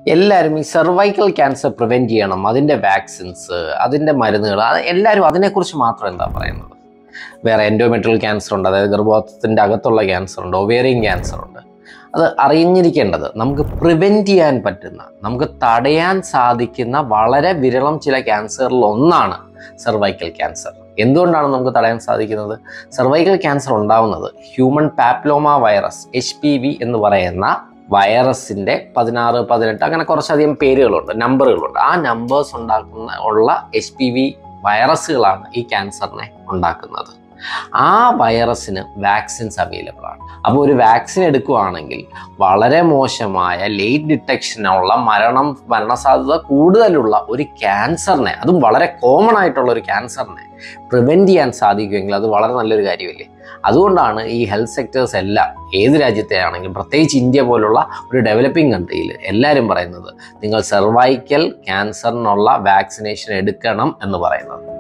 എല്ലാവരും ഈ cervical cancer prevent ചെയ്യണം അതിൻ്റെ വാക്സിൻസ് അതിൻ്റെ മരുന്നുകൾ അത് എല്ലാവരും അതിനെക്കുറിച്ച് മാത്രം എന്താ പറയുന്നത് വേറെ എൻഡോമെട്രിയൽ ക്യാൻസർ ഉണ്ട് അതായത് ഗർഭപാത്രത്തിൻ്റെ അകത്തുള്ള ക്യാൻസർ ഉണ്ട് ഒവേറിയൻ ക്യാൻസർ ഉണ്ട് അത് അറിഞ്ഞിരിക്കേണ്ടത് നമുക്ക് പ്രിവെൻറ്റ് ചെയ്യാൻ പറ്റുന്ന നമുക്ക് തടയാൻ സാധിക്കുന്ന വളരെ വിരളം ചില ക്യാൻസറിൽ ഒന്നാണ് സെർവൈക്കൽ ക്യാൻസർ എന്തുകൊണ്ടാണ് നമുക്ക് തടയാൻ സാധിക്കുന്നത് സെർവൈക്കൽ ക്യാൻസർ ഉണ്ടാവുന്നത് human papilloma virus H P V എന്ന് പറയുന്ന വൈറസിൻ്റെ പതിനാറ് പതിനെട്ട് അങ്ങനെ കുറച്ചധികം പേരുകളുണ്ട് നമ്പറുകളുണ്ട് ആ നമ്പേഴ്സ് ഉണ്ടാക്കുന്ന ഉള്ള എച്ച് പി വി വൈറസുകളാണ് ഈ ക്യാൻസറിനെ ഉണ്ടാക്കുന്നത് ആ വൈറസിന് വാക്സിൻസ് അവൈലബിൾ ആണ് അപ്പോൾ ഒരു വാക്സിൻ എടുക്കുകയാണെങ്കിൽ വളരെ മോശമായ ലേറ്റ് ഡിറ്റക്ഷനുള്ള മരണം മരണസാധ്യത കൂടുതലുള്ള ഒരു ക്യാൻസറിനെ അതും വളരെ കോമൺ ആയിട്ടുള്ള ഒരു ക്യാൻസറിനെ പ്രിവെൻറ്റ് ചെയ്യാൻ സാധിക്കുമെങ്കിൽ അത് വളരെ നല്ലൊരു കാര്യമല്ലേ അതുകൊണ്ടാണ് ഈ ഹെൽത്ത് സെക്ടേഴ്സ് എല്ലാം ഏത് രാജ്യത്തെ ആണെങ്കിലും പ്രത്യേകിച്ച് ഇന്ത്യ പോലുള്ള ഒരു ഡെവലപ്പിംഗ് കൺട്രിയിൽ എല്ലാവരും പറയുന്നത് നിങ്ങൾ സെർവൈക്കൽ ക്യാൻസറിനുള്ള വാക്സിനേഷൻ എടുക്കണം എന്ന് പറയുന്നത്